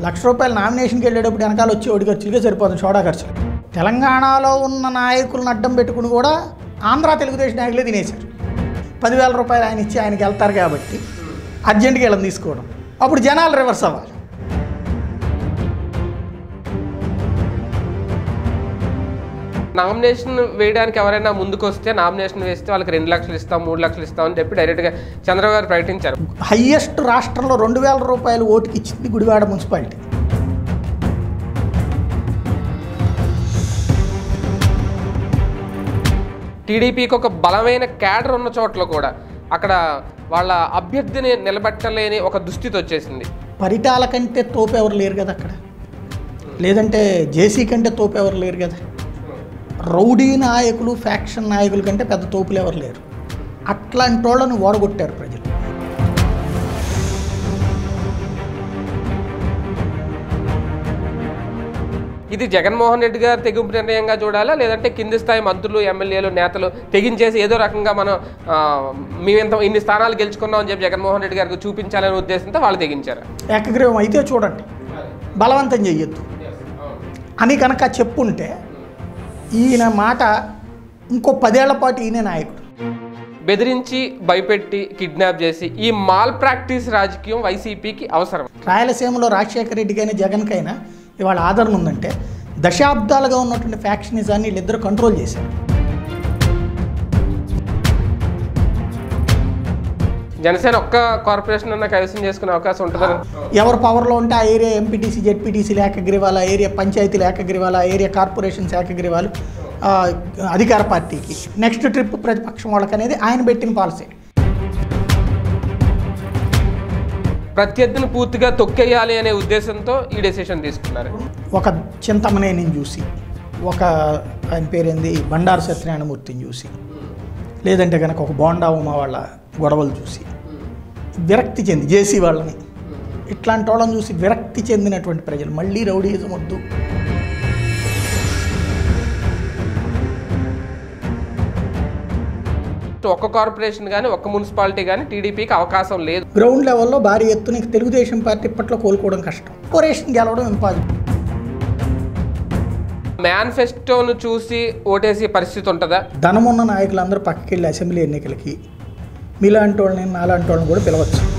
లక్ష రూపాయలు నామినేషన్కి వెళ్ళేటప్పుడు వెనకాల వచ్చి ఒడి ఖర్చులుగా సరిపోతుంది చోడా ఖర్చు తెలంగాణలో ఉన్న నాయకులను అడ్డం పెట్టుకుని కూడా ఆంధ్ర తెలుగుదేశం నాయకులే తినేశారు పదివేల రూపాయలు ఆయన ఇచ్చి ఆయనకి వెళ్తారు కాబట్టి అర్జెంటుగా వీళ్ళని తీసుకోవడం అప్పుడు జనాలు రివర్స్ అవ్వాలి నామినేషన్ వేయడానికి ఎవరైనా ముందుకు వస్తే నామినేషన్ వేస్తే వాళ్ళకి రెండు లక్షలు ఇస్తాం మూడు లక్షలు ఇస్తాం అని చెప్పి డైరెక్ట్గా చంద్రబాబు గారు ప్రకటించారు హయ్యెస్ట్ రాష్ట్రంలో రెండు వేల రూపాయలు ఓటుకి ఇచ్చింది గుడివాడ మున్సిపాలిటీ టీడీపీకి ఒక బలమైన క్యాడర్ ఉన్న చోట్ల కూడా అక్కడ వాళ్ళ అభ్యర్థిని నిలబెట్టలేని ఒక దుస్థితి వచ్చేసింది పరిటాల కంటే తోపు ఎవరు లేరు కదా అక్కడ లేదంటే జేసీ కంటే తోపు ఎవరు లేరు కదా రౌడీ నాయకులు ఫ్యాక్షన్ నాయకుల కంటే పెద్ద తోపులు ఎవరు లేరు అట్లాంటి వాళ్ళని ఓడగొట్టారు ప్రజలు ఇది జగన్మోహన్ రెడ్డి గారు తెగింపు నిర్ణయంగా చూడాలా లేదంటే కింది స్థాయి మంత్రులు ఎమ్మెల్యేలు నేతలు తెగించేసి ఏదో రకంగా మనం ఆ, మేము ఇంత ఇన్ని స్థానాలు గెలుచుకున్నాం అని చెప్పి జగన్మోహన్ రెడ్డి గారికి చూపించాలనే ఉద్దేశంతో వాళ్ళు తెగించారు ఏకగ్రీవం అయితే చూడండి బలవంతం చెయ్యొద్దు అని కనుక చెప్పుంటే ఈయన మాట ఇంకో పదేళ్ల పాటు ఈయన నాయకుడు బెదిరించి భయపెట్టి కిడ్నాప్ చేసి ఈ మాల్ ప్రాక్టీస్ రాజకీయం వైసీపీకి అవసరం రాయలసీమలో రాజశేఖర రెడ్డికైనా జగన్కైనా ఇవాళ ఆదరణ ఉందంటే దశాబ్దాలుగా ఉన్నటువంటి ఫ్యాక్షనిజాన్ని వీళ్ళిద్దరూ కంట్రోల్ చేశారు జనసేన ఒక్క కార్పొరేషన్ అన్న కైవసం చేసుకునే అవకాశం ఉంటుందని ఎవరు పవర్లో ఉంటే ఆ ఏరియా ఎంపీటీసీ జెడ్పీటీసీ ఏకగ్రీవాలు ఆ ఏరియా పంచాయతీలు ఏకగ్రీవాలు ఆ ఏరియా కార్పొరేషన్స్ ఏకగ్రీవాలు ఆ, అధికార పార్టీకి నెక్స్ట్ ట్రిప్ ప్రతిపక్షం వాళ్ళకి అనేది ఆయన పెట్టిన పాలసీ ప్రత్యర్థిని పూర్తిగా తొక్కేయాలి అనే ఉద్దేశంతో ఈ డెసిషన్ తీసుకున్నారు ఒక చింతమనేని చూసి ఒక ఆయన పేరేంది బండారు సత్యనారాయణమూర్తిని చూసి లేదంటే కనుక ఒక బోండా ఉమా వాళ్ళ గొడవలు చూసి విరక్తి చెంది జేసీ వాళ్ళని ఇట్లాంటి వాళ్ళని చూసి విరక్తి చెందినటువంటి ప్రజలు మళ్ళీ రౌడీయిజం వద్దు ఒక్క కార్పొరేషన్ కానీ ఒక్క మున్సిపాలిటీ కానీ టీడీపీకి అవకాశం లేదు గ్రౌండ్ లెవెల్లో భారీ ఎత్తున ఇంక తెలుగుదేశం పార్టీ ఇప్పట్లో కోలుకోవడం కష్టం కార్పొరేషన్ గెలవడం ఇంపాసిబుల్ మేనిఫెస్టోను చూసి ఓటేసే పరిస్థితి ఉంటుందా ధనమున్న నాయకులందరూ పక్కకి వెళ్ళి అసెంబ్లీ ఎన్నికలకి మీలాంటి వాళ్ళని నాలాంటి వాళ్ళని కూడా పిలవచ్చు